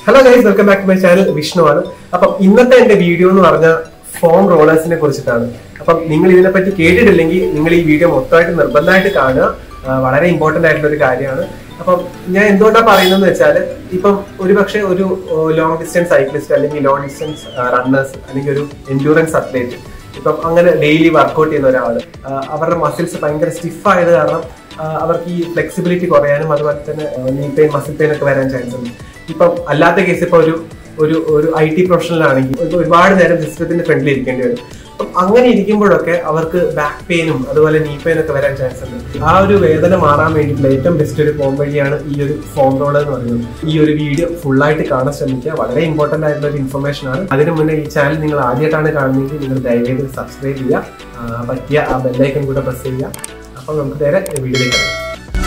Hello guys welcome back to my channel Vishnu ആണ് അപ്പം ഇന്നത്തെ എന്റെ വീഡിയോ എന്ന് പറഞ്ഞ ഫോം റോളേഴ്സിനെ കുറിച്ചിട്ടാണ് അപ്പം നിങ്ങൾ ഇതിനെപ്പറ്റി കേട്ടിട്ടില്ലെങ്കിൽ നിങ്ങൾ ഈ വീഡിയോ മൊത്തമായിട്ട് നിർബന്ധമായിട്ട് കാണുക ആ, വളരെ ഇമ്പോർട്ടന്റ് ആയിട്ടുള്ള ഒരു കാര്യമാണ് അപ്പം ഞാൻ എന്തുകൊണ്ടാണ് പറയുന്നതെന്ന് വെച്ചാൽ ഇപ്പം ഒരുപക്ഷെ ഒരു ലോങ് ഡിസ്റ്റൻസ് സൈക്ലിസ്റ്റ് അല്ലെങ്കിൽ ലോങ് ഡിസ്റ്റൻസ് റണ്ണേഴ്സ് അല്ലെങ്കിൽ ഒരു എൻഡ്യൂറൻസ് അത്ലറ്റ് ഇപ്പം അങ്ങനെ ഡെയിലി വർക്കൗട്ട് ചെയ്യുന്ന ഒരാൾ അവരുടെ മസിൽസ് ഭയങ്കര സ്റ്റിഫ് ആയത് കാരണം ആ, അവർക്ക് ഈ ഫ്ലെക്സിബിലിറ്റി കുറയാനും അതുപോലെ തന്നെ നീ പെയിൻ മസിൽ പെയിൻ ഒക്കെ വരാൻ ചാൻസ് ഉണ്ട് ഇപ്പം അല്ലാത്ത കേസ് ഇപ്പൊ ഒരു ഒരു ഒരു ഐ ടി പ്രൊഫഷണൽ ആണെങ്കിൽ ഇപ്പൊ ഒരുപാട് നേരം സിസ്റ്റത്തിന്റെ ഫ്രണ്ടിൽ ഇരിക്കേണ്ടി വരും അപ്പം അങ്ങനെ ഇരിക്കുമ്പോഴൊക്കെ അവർക്ക് ബാക്ക് പെയിനും അതുപോലെ നീ പെയിൻ ഒക്കെ വരാൻ ചാൻസ് ഉണ്ട് ആ ഒരു വേദന മാറാൻ വേണ്ടിയിട്ടുള്ള ഏറ്റവും ബെസ്റ്റ് ഒരു ഫോം വഴിയാണ് ഈ ഒരു ഫോം റോളർ എന്ന് പറയുന്നത് ഈ ഒരു വീഡിയോ ഫുള്ളായിട്ട് കാണാൻ ശ്രമിക്കുക വളരെ ഇമ്പോർട്ടന്റ് ആയിട്ടുള്ള ഒരു ഇൻഫർമേഷൻ ആണ് അതിന് മുന്നേ ഈ ചാനൽ നിങ്ങൾ ആദ്യമായിട്ടാണ് കാണുന്നതെങ്കിൽ നിങ്ങൾ ദയവേത് സബ്സ്ക്രൈബ് ചെയ്യുക ആ, പറ്റിയ ആ ബെല്ലൈക്കൻ കൂടെ പ്രസ് ചെയ്യുക അപ്പം നമുക്ക് നേരെ വീഡിയോയിലേക്ക് ഇറങ്ങാം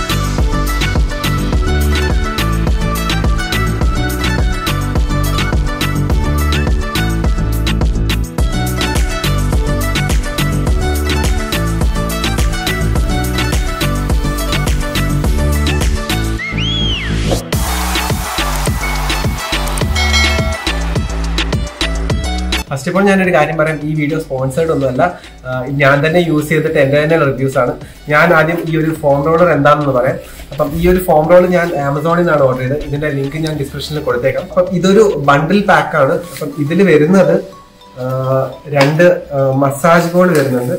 ഫസ്റ്റ് ഓഫ് ഓൾ ഞാനൊരു കാര്യം പറയാം ഈ വീഡിയോ സ്പോൺസേർഡ് ഒന്നുമല്ല ആ, ഞാൻ തന്നെ യൂസ് ചെയ്തിട്ട് എന്റെ തന്നെ റിവ്യൂസ് ആണ് ഞാൻ ആദ്യം ഈ ഒരു ഫോം റോളർ എന്താണെന്ന് പറയാം അപ്പം ഈ ഒരു ഫോം റോൾ ഞാൻ ആമസോണിൽ നിന്നാണ് ഓർഡർ ചെയ്തത് ഇതിന്റെ ലിങ്ക് ഞാൻ ഡിസ്ക്രിപ്ഷനിൽ കൊടുത്തേക്കാം അപ്പം ഇതൊരു ബണ്ടിൽ പാക്ക് ആണ് അപ്പം ഇതിൽ വരുന്നത് ആ, രണ്ട് മസാജ് ബോൾ വരുന്നുണ്ട്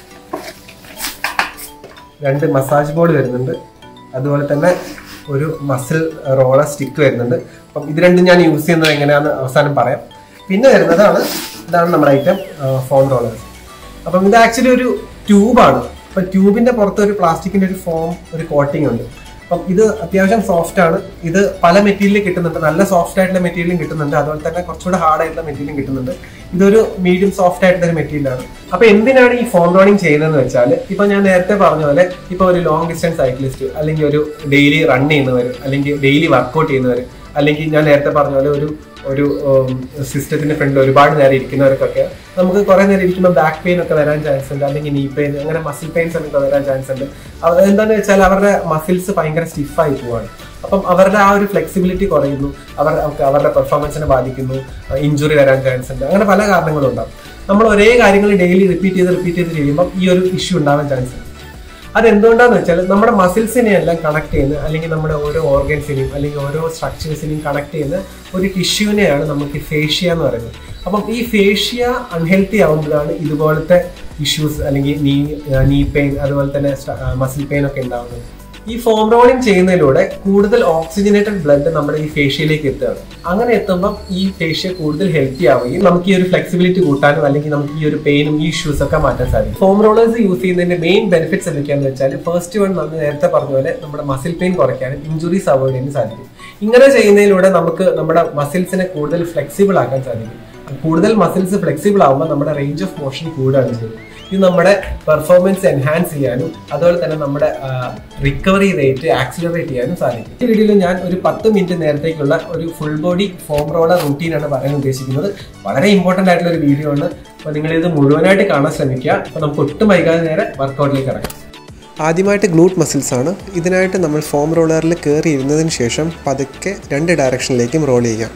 രണ്ട് മസാജ് ബോൾ വരുന്നുണ്ട് അതുപോലെ തന്നെ ഒരു മസിൽ റോളർ സ്റ്റിക്ക് വരുന്നുണ്ട് അപ്പം ഇത് രണ്ടും ഞാൻ യൂസ് ചെയ്യുന്നത് എങ്ങനെയാണെന്ന് അവസാനം പറയാം പിന്നെ വരുന്നതാണ് ഇതാണ് നമ്മുടെ ഐറ്റം ഫോം റോളർ അപ്പം ഇത് ആക്ച്വലി ഒരു ട്യൂബാണ് അപ്പം ട്യൂബിന്റെ പുറത്ത് ഒരു പ്ലാസ്റ്റിക്കിന്റെ ഒരു ഫോം ഒരു കോട്ടിംഗ് ഉണ്ട് അപ്പം ഇത് അത്യാവശ്യം സോഫ്റ്റ് ആണ് ഇത് പല മെറ്റീരിയലും കിട്ടുന്നുണ്ട് നല്ല സോഫ്റ്റ് ആയിട്ടുള്ള മെറ്റീരിയലും കിട്ടുന്നുണ്ട് അതുപോലെ തന്നെ കുറച്ചുകൂടെ ഹാർഡ് ആയിട്ടുള്ള മെറ്റീരിയലും കിട്ടുന്നുണ്ട് ഇതൊരു മീഡിയം സോഫ്റ്റ് ആയിട്ടുള്ള ഒരു മെറ്റീരിയൽ ആണ് അപ്പൊ എന്തിനാണ് ഈ ഫോം റോണിങ് ചെയ്യുന്നതെന്ന് വെച്ചാൽ ഇപ്പൊ ഞാൻ നേരത്തെ പറഞ്ഞ പോലെ ഇപ്പൊ ഒരു ലോങ് ഡിസ്റ്റൻസ് സൈക്ലിസ്റ്റ് അല്ലെങ്കിൽ ഒരു ഡെയിലി റൺ ചെയ്യുന്നവർ അല്ലെങ്കിൽ ഡെയിലി വർക്കൗട്ട് ചെയ്യുന്നവർ അല്ലെങ്കിൽ ഞാൻ നേരത്തെ പറഞ്ഞ പോലെ ഒരു ഒരു സിസ്റ്റത്തിന്റെ ഫ്രണ്ടിൽ ഒരുപാട് നേരം ഇരിക്കുന്നവർക്കൊക്കെ നമുക്ക് കുറെ നേരം ഇരിക്കുമ്പോൾ ബാക്ക് പെയിൻ ഒക്കെ വരാൻ ചാൻസ് ഉണ്ട് അല്ലെങ്കിൽ നീ പെയിൻ അങ്ങനെ മസിൽ പെയിൻസ് ഒക്കെ വരാൻ ചാൻസ് ഉണ്ട് അത് എന്താണെന്ന് വെച്ചാൽ അവരുടെ മസിൽസ് ഭയങ്കര സ്റ്റിഫായി പോവാണ് അപ്പം അവരുടെ ആ ഒരു ഫ്ലെക്സിബിലിറ്റി കുറയുന്നു അവർ അവർക്ക് അവരുടെ പെർഫോമൻസിനെ ബാധിക്കുന്നു ഇഞ്ചുറി വരാൻ ചാൻസ് ഉണ്ട് അങ്ങനെ പല കാരണങ്ങളും ഉണ്ടാവും നമ്മൾ ഒരേ കാര്യങ്ങൾ ഡെയിലി റിപ്പീറ്റ് ചെയ്ത് റിപ്പീറ്റ് ചെയ്ത് ചെയ്യുമ്പോൾ ഈ ഒരു ഇഷ്യൂ ഉണ്ടാവാൻ ചാൻസ് ഉണ്ട് അതെന്തുകൊണ്ടാന്ന് വെച്ചാൽ നമ്മുടെ മസിൽസിനെ എല്ലാം കണക്ട് ചെയ്യുന്ന അല്ലെങ്കിൽ നമ്മുടെ ഓരോ ഓർഗൻസിനെയും അല്ലെങ്കിൽ ഓരോ സ്ട്രക്ചേഴ്സിനെയും കണക്ട് ചെയ്യുന്ന ഒരു ടിഷ്യൂവിനെയാണ് നമുക്ക് ഫേഷ്യ എന്ന് പറയുന്നത് അപ്പം ഈ ഫേഷ്യ അൺഹെൽത്തി ആവുമ്പോഴാണ് ഇതുപോലത്തെ ഇഷ്യൂസ് അല്ലെങ്കിൽ നീ നീ പെയിൻ അതുപോലെ തന്നെ മസിൽ പെയിൻ ഒക്കെ ഉണ്ടാവുന്നത് ഈ ഫോം റോളിംഗ് ചെയ്യുന്നതിലൂടെ കൂടുതൽ ഓക്സിജനേറ്റഡ് ബ്ലഡ് നമ്മുടെ ഈ ഫേഷ്യയിലേക്ക് എത്തുകയാണ് അങ്ങനെ എത്തുമ്പം ഈ ഫേഷ്യ കൂടുതൽ ഹെൽത്തി ആവുകയും നമുക്ക് ഈ ഒരു ഫ്ലെക്സിബിലിറ്റി കൂട്ടാനും അല്ലെങ്കിൽ നമുക്ക് ഈ ഒരു പെയിനും ഈ ഇഷ്യൂസ് ഒക്കെ മാറ്റാൻ സാധിക്കും ഫോം റോളേഴ്സ് യൂസ് ചെയ്യുന്നതിന്റെ മെയിൻ ബെനിഫിറ്റ്സ് എന്തൊക്കെയാണെന്ന് വെച്ചാൽ ഫസ്റ്റ് വൺ നമ്മൾ നേരത്തെ പറഞ്ഞ പോലെ നമ്മുടെ മസിൽ പെയിൻ കുറയ്ക്കാനും ഇഞ്ചുറീസ് അവോയ്ഡ് ചെയ്യാനും സാധിക്കും ഇങ്ങനെ ചെയ്യുന്നതിലൂടെ നമുക്ക് നമ്മുടെ മസിൽസിനെ കൂടുതൽ ഫ്ലെക്സിബിൾ ആക്കാൻ സാധിക്കും കൂടുതൽ മസിൽസ് ഫ്ലെക്സിബിൾ ആകുമ്പോൾ നമ്മുടെ റേഞ്ച് ഓഫ് മോഷൻ കൂടുകയാണ് ചെയ്യുന്നത് ഇത് നമ്മുടെ പെർഫോമൻസ് എൻഹാൻസ് ചെയ്യാനും അതുപോലെ തന്നെ നമ്മുടെ റിക്കവറി റേറ്റ് ആക്സിലറേറ്റ് ചെയ്യാനും സാധിക്കും ഈ വീഡിയോയിൽ ഞാൻ ഒരു പത്ത് മിനിറ്റ് നേരത്തേക്കുള്ള ഒരു ഫുൾ ബോഡി ഫോം റോളർ റൂട്ടീനാണ് പറയാൻ ഉദ്ദേശിക്കുന്നത് വളരെ ഇമ്പോർട്ടന്റ് ആയിട്ടുള്ള ഒരു വീഡിയോ ആണ് അപ്പോൾ നിങ്ങൾ ഇത് മുഴുവനായിട്ട് കാണാൻ ശ്രമിക്കുക അപ്പോൾ നമുക്ക് ഒട്ടും വൈകാതെ നേരെ വർക്കൗട്ടിലേക്ക് ഇറങ്ങാം ആദ്യമായിട്ട് ഗ്ലൂട്ട് മസിൽസ് ആണ് ഇതിനായിട്ട് നമ്മൾ ഫോം റോളറിൽ കയറി ഇരുന്നതിന് ശേഷം പതുക്കെ രണ്ട് ഡയറക്ഷനിലേക്കും റോൾ ചെയ്യാം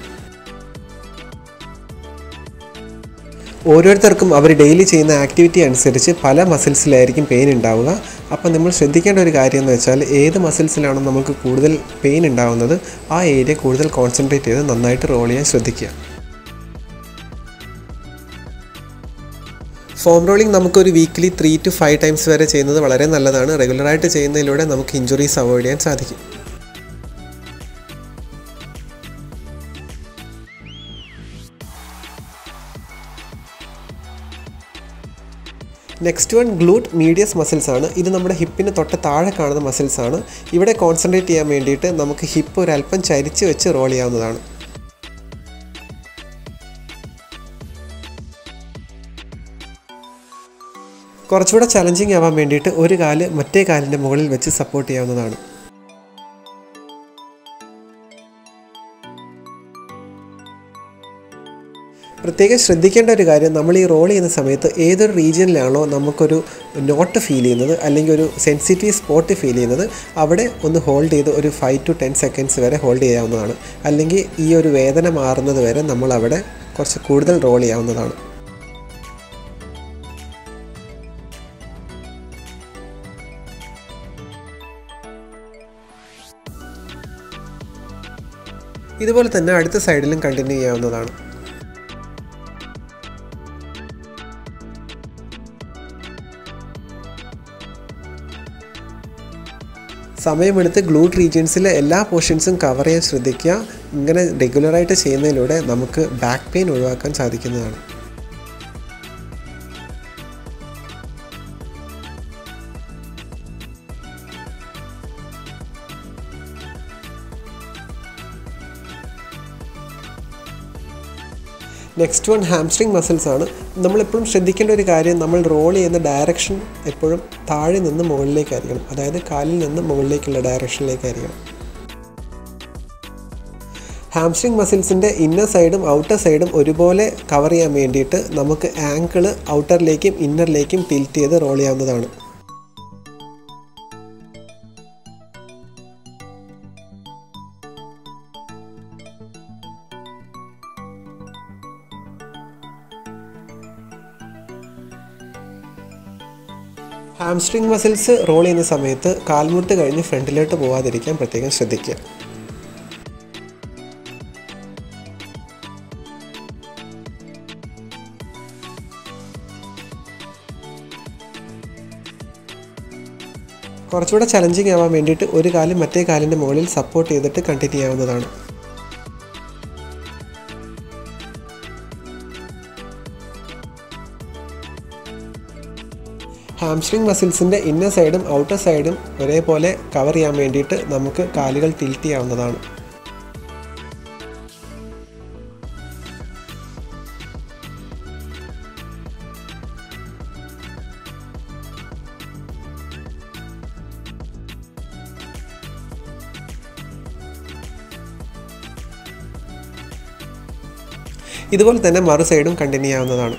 ഓരോരുത്തർക്കും അവർ ഡെയിലി ചെയ്യുന്ന ആക്ടിവിറ്റി അനുസരിച്ച് പല മസിൽസിലായിരിക്കും പെയിൻ ഉണ്ടാവുക അപ്പം നമ്മൾ ശ്രദ്ധിക്കേണ്ട ഒരു കാര്യം എന്ന് വെച്ചാൽ ഏത് മസിൽസിലാണോ നമുക്ക് കൂടുതൽ പെയിൻ ഉണ്ടാവുന്നത് ആ ഏരിയ കൂടുതൽ കോൺസെൻട്രേറ്റ് ചെയ്ത് നന്നായിട്ട് റോൾ ചെയ്യാൻ ശ്രദ്ധിക്കുക ഫോം റോളിംഗ് നമുക്കൊരു weekly three to five times വരെ ചെയ്യുന്നത് വളരെ നല്ലതാണ് റെഗുലറായിട്ട് ചെയ്യുന്നതിലൂടെ നമുക്ക് ഇഞ്ചുറീസ് അവോയ്ഡ് ചെയ്യാൻ സാധിക്കും next one glute medius muscles ആണ് ഇത് നമ്മുടെ ഹിപ്പിന് തൊട്ട് താഴെ കാണുന്ന മസിൽസ് ആണ് ഇവിടെ കോൺസെൻട്രേറ്റ് ചെയ്യാൻ വേണ്ടിയിട്ട് നമുക്ക് ഹിപ്പ് ഒരു അല്പം ചരിച്ച് വെച്ച് റോൾ ചെയ്യാവുന്നതാണ് കുറച്ചുകൂടെ ചലഞ്ചിങ് ആവാൻ വേണ്ടിയിട്ട് ഒരു കാല് മറ്റേ കാലിൻ്റെ മുകളിൽ വെച്ച് സപ്പോർട്ട് ചെയ്യാവുന്നതാണ് പ്രത്യേകം ശ്രദ്ധിക്കേണ്ട ഒരു കാര്യം നമ്മൾ ഈ റോൾ ചെയ്യുന്ന സമയത്ത് ഏതൊരു റീജിയനിലാണോ നമുക്കൊരു നോട്ട് ഫീൽ ചെയ്യുന്നത് അല്ലെങ്കിൽ ഒരു സെൻസിറ്റീവ് സ്പോട്ട് ഫീൽ ചെയ്യുന്നത് അവിടെ ഒന്ന് ഹോൾഡ് ചെയ്ത് ഒരു ഫൈവ് ടു ടെൻ സെക്കൻഡ്സ് വരെ ഹോൾഡ് ചെയ്യാവുന്നതാണ് അല്ലെങ്കിൽ ഈ ഒരു വേദന മാറുന്നത് വരെ നമ്മൾ അവിടെ കുറച്ച് കൂടുതൽ റോൾ ചെയ്യാവുന്നതാണ് ഇതുപോലെ തന്നെ അടുത്ത സൈഡിലും കണ്ടിന്യൂ ചെയ്യാവുന്നതാണ് സമയമെടുത്ത് ഗ്ലൂട്ട് റീജിയൻസിലെ എല്ലാ പോർഷൻസും കവർ ചെയ്യാൻ ശ്രദ്ധിക്കുക ഇങ്ങനെ റെഗുലറായിട്ട് ചെയ്യുന്നതിലൂടെ നമുക്ക് ബാക്ക് പെയിൻ ഒഴിവാക്കാൻ സാധിക്കുന്നതാണ് നെക്സ്റ്റ് വൺ ഹാംസ്ട്രിങ് മസിൽസ് ആണ് നമ്മളെപ്പോഴും ശ്രദ്ധിക്കേണ്ട ഒരു കാര്യം നമ്മൾ റോൾ ചെയ്യുന്ന ഡയറക്ഷൻ എപ്പോഴും താഴെ നിന്ന് മുകളിലേക്കായിരിക്കണം അതായത് കാലിൽ നിന്ന് മുകളിലേക്കുള്ള ഡയറക്ഷനിലേക്കായിരിക്കണം ഹാംസ്ട്രിങ് മസിൽസിൻ്റെ ഇന്നർ സൈഡും ഔട്ടർ സൈഡും ഒരുപോലെ കവർ ചെയ്യാൻ വേണ്ടിയിട്ട് നമുക്ക് ആങ്കിള് ഔട്ടറിലേക്കും ഇന്നറിലേക്കും ടിൽറ്റ് ചെയ്ത് റോൾ ചെയ്യാവുന്നതാണ് ഹാംസ്ട്രിങ് മസിൽസ് റോൾ ചെയ്യുന്ന സമയത്ത് കാൽമുട്ട് കഴിഞ്ഞ് ഫ്രണ്ടിലോട്ട് പോകാതിരിക്കാൻ പ്രത്യേകം ശ്രദ്ധിക്കുക കുറച്ചുകൂടെ ചലഞ്ചിങ് ആവാൻ വേണ്ടിയിട്ട് ഒരു കാലും മറ്റേ കാലിൻ്റെ മുകളിൽ സപ്പോർട്ട് ചെയ്തിട്ട് കണ്ടിന്യൂ ചെയ്യാവുന്നതാണ് ഹാംസ്ട്രിങ് മസിൽസിൻ്റെ ഇന്നർ സൈഡും ഔട്ടർ സൈഡും ഒരേപോലെ കവർ ചെയ്യാൻ വേണ്ടിയിട്ട് നമുക്ക് കാലുകൾ ടിൽറ്റ് ചെയ്യാവുന്നതാണ് ഇതുപോലെ തന്നെ മറു സൈഡും കണ്ടിന്യൂ ചെയ്യാവുന്നതാണ്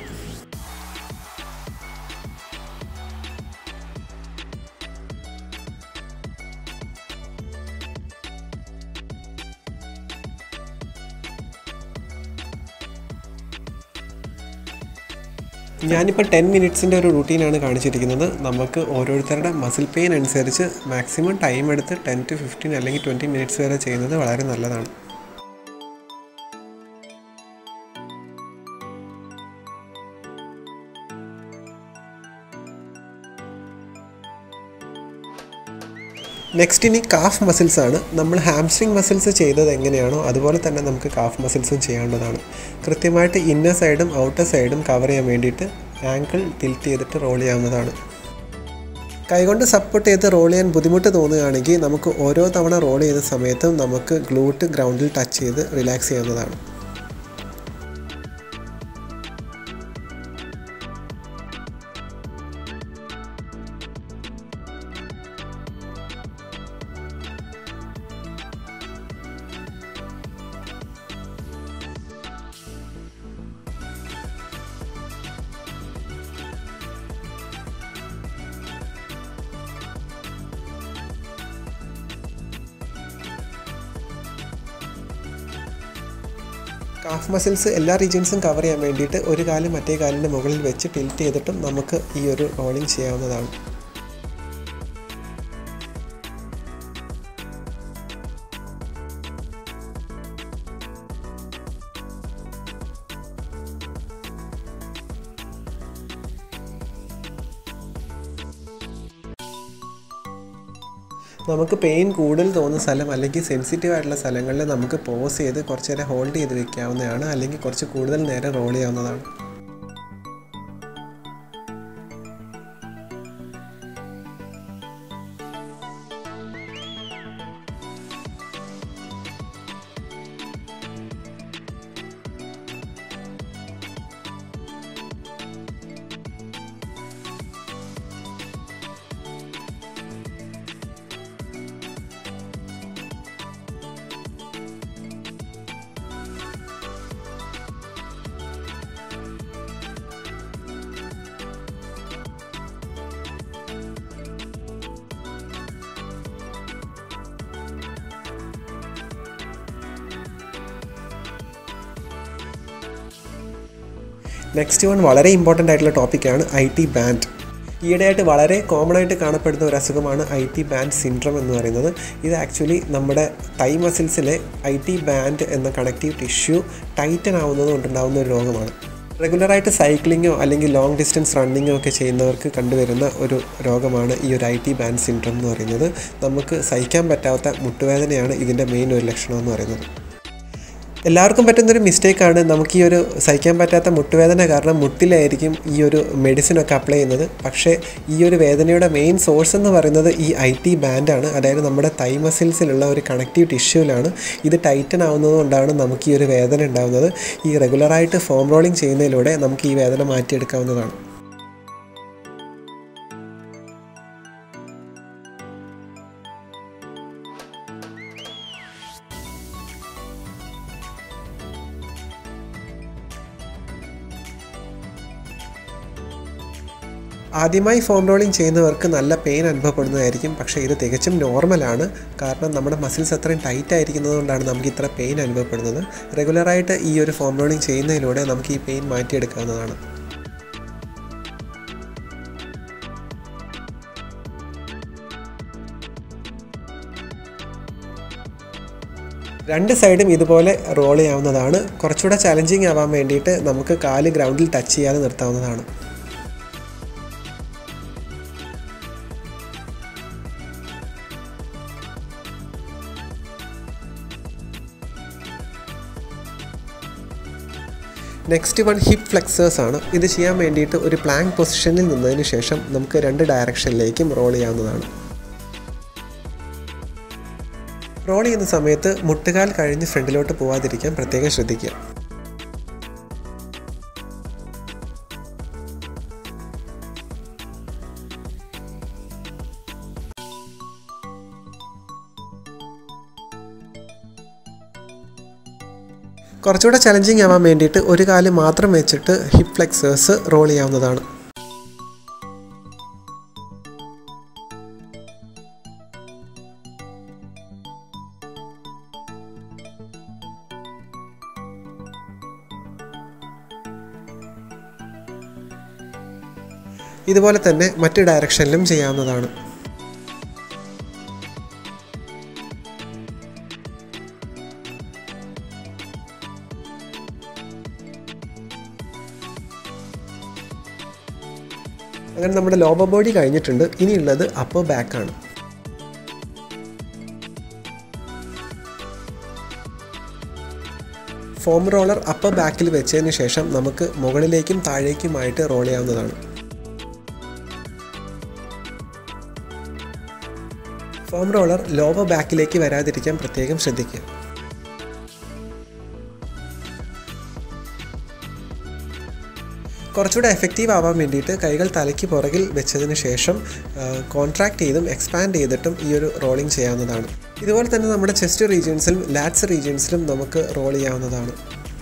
ഞാനിപ്പോൾ ടെൻ മിനിറ്റ്സിൻ്റെ ഒരു റൂട്ടീനാണ് കാണിച്ചിരിക്കുന്നത് നമുക്ക് ഓരോരുത്തരുടെ മസിൽ പെയിൻ അനുസരിച്ച് മാക്സിമം ടൈം എടുത്ത് ടെൻ ടു ഫിഫ്റ്റീൻ അല്ലെങ്കിൽ ട്വൻറ്റി മിനിറ്റ്സ് വരെ ചെയ്യുന്നത് വളരെ നല്ലതാണ് നെക്സ്റ്റ് ഇനി കാഫ് മസിൽസ് ആണ് നമ്മൾ ഹാംസ്ട്രിങ് മസിൽസ് ചെയ്തത് എങ്ങനെയാണോ അതുപോലെ തന്നെ നമുക്ക് കാഫ് മസിൽസും ചെയ്യേണ്ടതാണ് കൃത്യമായിട്ട് ഇന്നർ സൈഡും ഔട്ടർ സൈഡും കവർ ചെയ്യാൻ വേണ്ടിയിട്ട് ആങ്കിൾ ടിൽറ്റ് ചെയ്തിട്ട് റോൾ ചെയ്യാവുന്നതാണ് കൈകൊണ്ട് സപ്പോർട്ട് ചെയ്ത് റോൾ ചെയ്യാൻ ബുദ്ധിമുട്ട് തോന്നുകയാണെങ്കിൽ നമുക്ക് ഓരോ തവണ റോൾ ചെയ്യുന്ന സമയത്തും നമുക്ക് ഗ്ലൂട്ട് ഗ്രൗണ്ടിൽ ടച്ച് ചെയ്ത് റിലാക്സ് ചെയ്യാവുന്നതാണ് കാഫ് മസിൽസ് എല്ലാ റീജിയൻസും കവർ ചെയ്യാൻ വേണ്ടിയിട്ട് ഒരു കാല് മറ്റേ കാലിൻ്റെ മുകളിൽ വെച്ച് ടിൽറ്റ് ചെയ്തിട്ടും നമുക്ക് ഈ ഒരു റോളിംഗ് ചെയ്യാവുന്നതാണ് നമുക്ക് പെയിൻ കൂടുതൽ തോന്നുന്ന സ്ഥലം അല്ലെങ്കിൽ സെൻസിറ്റീവ് ആയിട്ടുള്ള സ്ഥലങ്ങളിൽ നമുക്ക് പോസ് ചെയ്ത് കുറച്ച് നേരം ഹോൾഡ് ചെയ്ത് വെക്കാവുന്നതാണ് അല്ലെങ്കിൽ കുറച്ച് കൂടുതൽ നേരം റോൾ ചെയ്യാവുന്നതാണ് നെക്സ്റ്റ് വൺ വളരെ ഇമ്പോർട്ടൻ്റ് ആയിട്ടുള്ള ടോപ്പിക്കാണ് ഐ ടി ബാൻഡ് ഈയിടെയായിട്ട് വളരെ കോമൺ ആയിട്ട് കാണപ്പെടുന്ന ഒരു അസുഖമാണ് ഐ ടി ബാൻഡ് സിൻഡ്രം എന്ന് പറയുന്നത് ഇത് ആക്ച്വലി നമ്മുടെ തൈ മസിൽസിലെ ഐ ടി ബാൻഡ് എന്ന കണക്റ്റീവ് ടിഷ്യൂ ടൈറ്റൻ ആവുന്നത് കൊണ്ടുണ്ടാകുന്ന ഒരു രോഗമാണ് റെഗുലറായിട്ട് സൈക്ലിങ്ങോ അല്ലെങ്കിൽ ലോങ് ഡിസ്റ്റൻസ് റണ്ണിങ്ങോ ഒക്കെ ചെയ്യുന്നവർക്ക് കണ്ടുവരുന്ന ഒരു രോഗമാണ് ഈ ഒരു ഐ ടി ബാൻഡ് സിൻഡ്രം എന്ന് പറയുന്നത് നമുക്ക് സഹിക്കാൻ പറ്റാത്ത മുട്ടുവേദനയാണ് ഇതിൻ്റെ മെയിൻ ഒരു ലക്ഷണം എന്ന് പറയുന്നത് എല്ലാവർക്കും പറ്റുന്നൊരു മിസ്റ്റേക്കാണ് നമുക്ക് ഈ ഒരു സഹിക്കാൻ പറ്റാത്ത മുട്ടുവേദന കാരണം മുട്ടിലായിരിക്കും ഈ ഒരു മെഡിസിനൊക്കെ അപ്ലൈ ചെയ്യുന്നത് പക്ഷേ ഈ ഒരു വേദനയുടെ മെയിൻ സോഴ്സ് എന്ന് പറയുന്നത് ഈ ഐ ടി ബാൻഡാണ് അതായത് നമ്മുടെ തൈ മസിൽസിലുള്ള ഒരു കണക്റ്റീവ് ടിഷ്യൂലാണ് ഇത് ടൈറ്റൻ ആവുന്നത് കൊണ്ടാണ് നമുക്ക് ഈ ഒരു വേദന ഉണ്ടാകുന്നത് ഈ റെഗുലറായിട്ട് ഫോം റോളിംഗ് ചെയ്യുന്നതിലൂടെ നമുക്ക് ഈ വേദന മാറ്റിയെടുക്കാവുന്നതാണ് ആദ്യമായി ഫോം റോളിംഗ് ചെയ്യുന്നവർക്ക് നല്ല പെയിൻ അനുഭവപ്പെടുന്നതായിരിക്കും പക്ഷേ ഇത് തികച്ചും നോർമലാണ് കാരണം നമ്മുടെ മസിൽസ് അത്രയും ടൈറ്റ് ആയിരിക്കുന്നത് കൊണ്ടാണ് നമുക്ക് ഇത്ര പെയിൻ അനുഭവപ്പെടുന്നത് റെഗുലറായിട്ട് ഈ ഒരു ഫോം റോളിംഗ് ചെയ്യുന്നതിലൂടെ നമുക്ക് ഈ പെയിൻ മാറ്റിയെടുക്കാവുന്നതാണ് രണ്ട് സൈഡും ഇതുപോലെ റോൾ ചെയ്യാവുന്നതാണ് കുറച്ചുകൂടെ ചലഞ്ചിങ് ആവാൻ വേണ്ടിയിട്ട് നമുക്ക് കാല് ഗ്രൗണ്ടിൽ ടച്ച് ചെയ്യാതെ നിർത്താവുന്നതാണ് നെക്സ്റ്റ് വൺ ഹിപ്പ് ഫ്ലെക്സേഴ്സ് ആണ് ഇത് ചെയ്യാൻ വേണ്ടിയിട്ട് ഒരു പ്ലാങ്ക് പൊസിഷനിൽ നിന്നതിന് ശേഷം നമുക്ക് രണ്ട് ഡയറക്ഷനിലേക്കും റോൾ ചെയ്യാവുന്നതാണ് റോൾ ചെയ്യുന്ന സമയത്ത് മുട്ടുകാൽ കഴിഞ്ഞ് ഫ്രണ്ടിലോട്ട് പോവാതിരിക്കാൻ പ്രത്യേകം ശ്രദ്ധിക്കുക കുറച്ചുകൂടെ ചലഞ്ചിങ് ആവാൻ വേണ്ടിയിട്ട് ഒരു കാല് മാത്രം വെച്ചിട്ട് ഹിപ്പ് ഫ്ലെക്സേഴ്സ് റോൾ ചെയ്യാവുന്നതാണ് ഇതുപോലെ തന്നെ മറ്റ് ഡയറക്ഷനിലും ചെയ്യാവുന്നതാണ് അങ്ങനെ നമ്മുടെ ലോബർ ബോഡി കഴിഞ്ഞിട്ടുണ്ട് ഇനിയുള്ളത് അപ്പർ ബാക്കാണ് ഫോം റോളർ അപ്പർ ബാക്കിൽ വെച്ചതിന് ശേഷം നമുക്ക് മുകളിലേക്കും താഴേക്കുമായിട്ട് റോൾ ചെയ്യാവുന്നതാണ് ഫോം റോളർ ലോവർ ബാക്കിലേക്ക് വരാതിരിക്കാൻ പ്രത്യേകം ശ്രദ്ധിക്കുക കുറച്ചുകൂടെ എഫക്റ്റീവ് ആവാൻ വേണ്ടിയിട്ട് കൈകൾ തലയ്ക്ക് പുറകിൽ വെച്ചതിന് ശേഷം കോൺട്രാക്ട് ചെയ്തും എക്സ്പാൻഡ് ചെയ്തിട്ടും ഈ ഒരു റോളിംഗ് ചെയ്യാവുന്നതാണ് ഇതുപോലെ തന്നെ നമ്മുടെ ചെസ്റ്റ് റീജിയൻസിലും ലാറ്റ്സ് റീജിയൻസിലും നമുക്ക് റോൾ ചെയ്യാവുന്നതാണ്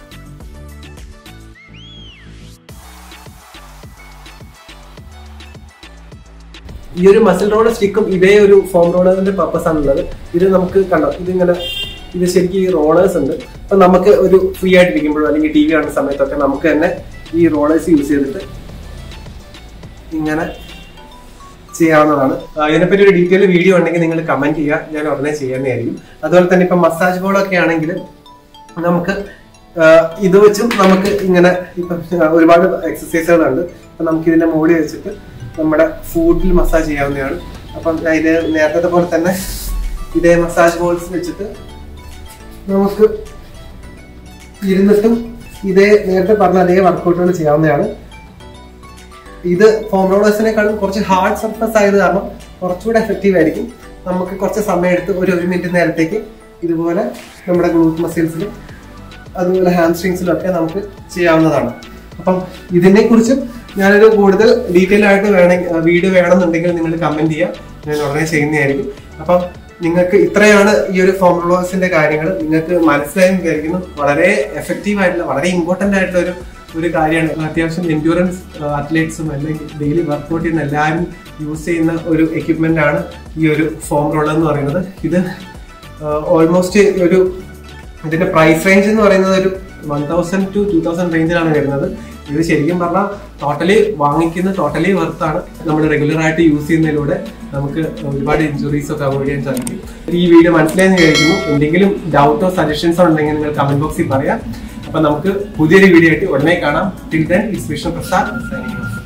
ഈ ഒരു മസിൽ റോളർ സ്റ്റിക്കും ഇതേ ഒരു ഫോം റോളറിന്റെ പർപ്പസ് ആണുള്ളത് ഇത് നമുക്ക് കണ്ടോ ഇതിങ്ങനെ ഇത് ശരിക്കും ഈ റോളേഴ്സ് ഉണ്ട് അപ്പൊ നമുക്ക് ഒരു ഫ്രീ ആയിട്ട് ഇരിക്കുമ്പോഴോ അല്ലെങ്കിൽ ടി വി കാണുന്ന സമയത്തൊക്കെ നമുക്ക് തന്നെ ഈ റോളേഴ്സ് യൂസ് ചെയ്തിട്ട് ഇങ്ങനെ ചെയ്യാവുന്നതാണ് ആ, ഇതിനെപ്പറ്റി ഒരു ഡീറ്റെയിൽ വീഡിയോ ഉണ്ടെങ്കിൽ നിങ്ങൾ കമന്റ് ചെയ്യുക ഞാൻ ഉടനെ ചെയ്യുന്നതായിരിക്കും അതുപോലെ തന്നെ ഇപ്പൊ മസാജ് ബോളൊക്കെ ആണെങ്കിൽ നമുക്ക് ആ, ഇത് വെച്ചും നമുക്ക് ഇങ്ങനെ ഇപ്പൊ ഒരുപാട് എക്സസൈസുകളുണ്ട് അപ്പൊ നമുക്ക് ഇതിന്റെ മുകളിൽ വെച്ചിട്ട് നമ്മുടെ ഫുഡിൽ മസാജ് ചെയ്യാവുന്നതാണ് അപ്പം ഞാൻ ഇത് നേരത്തെ പോലെ തന്നെ ഇതേ മസാജ് ബോൾസ് വെച്ചിട്ട് നമുക്ക് ഇരുന്നിട്ടും ഇതേ നേരത്തെ പറഞ്ഞ അതേ വർക്കൗട്ടുകൾ ചെയ്യാവുന്നതാണ് ഇത് ഫോം റോളേഴ്സിനെക്കാളും കുറച്ച് ഹാർഡ് സർഫസ് ആയത് കാരണം കുറച്ചുകൂടെ എഫക്റ്റീവ് ആയിരിക്കും നമുക്ക് കുറച്ച് സമയം എടുത്ത് ഒരു ഒരു മിനിറ്റ് നേരത്തേക്ക് ഇതുപോലെ നമ്മുടെ ഗ്ലൂത്ത് മസിൽസിലും അതുപോലെ ഹാംസ്ട്രിങ്സിലും ഒക്കെ നമുക്ക് ചെയ്യാവുന്നതാണ് അപ്പം ഇതിനെ കുറിച്ചും ഞാനൊരു കൂടുതൽ ഡീറ്റെയിൽ ആയിട്ട് വേണമെങ്കിൽ വീഡിയോ വേണമെന്നുണ്ടെങ്കിൽ നിങ്ങൾ കമന്റ് ചെയ്യുക ഞാൻ ഉടനെ ചെയ്യുന്നതായിരിക്കും അപ്പം നിങ്ങൾക്ക് ഇത്രയാണ് ഈ ഒരു ഫോമുലേഴ്സിന്റെ കാര്യങ്ങൾ നിങ്ങൾക്ക് മനസ്സിലായെന്ന് വിചാരിക്കുന്നു വളരെ എഫക്റ്റീവ് ആയിട്ടുള്ള വളരെ ഇമ്പോർട്ടന്റ് ആയിട്ടുള്ള ഒരു ഒരു കാര്യമാണ് അത്യാവശ്യം എൻഡ്യൂറൻസ് അത്ലറ്റ്സും അല്ലെങ്കിൽ ഡെയിലി വർക്ക്ഔട്ട് ചെയ്യുന്ന എല്ലാവരും യൂസ് ചെയ്യുന്ന ഒരു എക്യുപ്മെന്റ് ആണ് ഈ ഒരു ഫോം റോളർ എന്ന് പറയുന്നത് ഇത് ഓൾമോസ്റ്റ് ഒരു ഇതിന്റെ പ്രൈസ് റേഞ്ച് എന്ന് പറയുന്നത് ഒരു one thousand to two thousand റേഞ്ചിലാണ് വരുന്നത് ഇത് ശരിക്കും പറഞ്ഞാൽ ടോട്ടലി വാങ്ങിക്കുന്ന ടോട്ടലി വർത്താണ് നമ്മൾ റെഗുലർ ആയിട്ട് യൂസ് ചെയ്യുന്നതിലൂടെ നമുക്ക് ഒരുപാട് ഇഞ്ചുറീസ് ഒക്കെ അവോയ്ഡ് ചെയ്യാൻ സാധിക്കും ഈ വീഡിയോ മനസ്സിലായെന്ന് വിചാരിക്കുന്നു എന്തെങ്കിലും ഡൗട്ടോ സജഷൻസോ ഉണ്ടെങ്കിൽ നിങ്ങൾ കമന്റ് ബോക്സിൽ പറയാം അപ്പൊ നമുക്ക് പുതിയൊരു വീഡിയോ ആയിട്ട് ഉടനെ കാണാം till then is Vishnu Prasad signing off.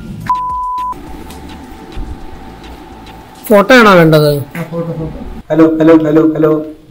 Photo ആണോ വേണ്ടത് ഹലോ ഹലോ ഹലോ ഹലോ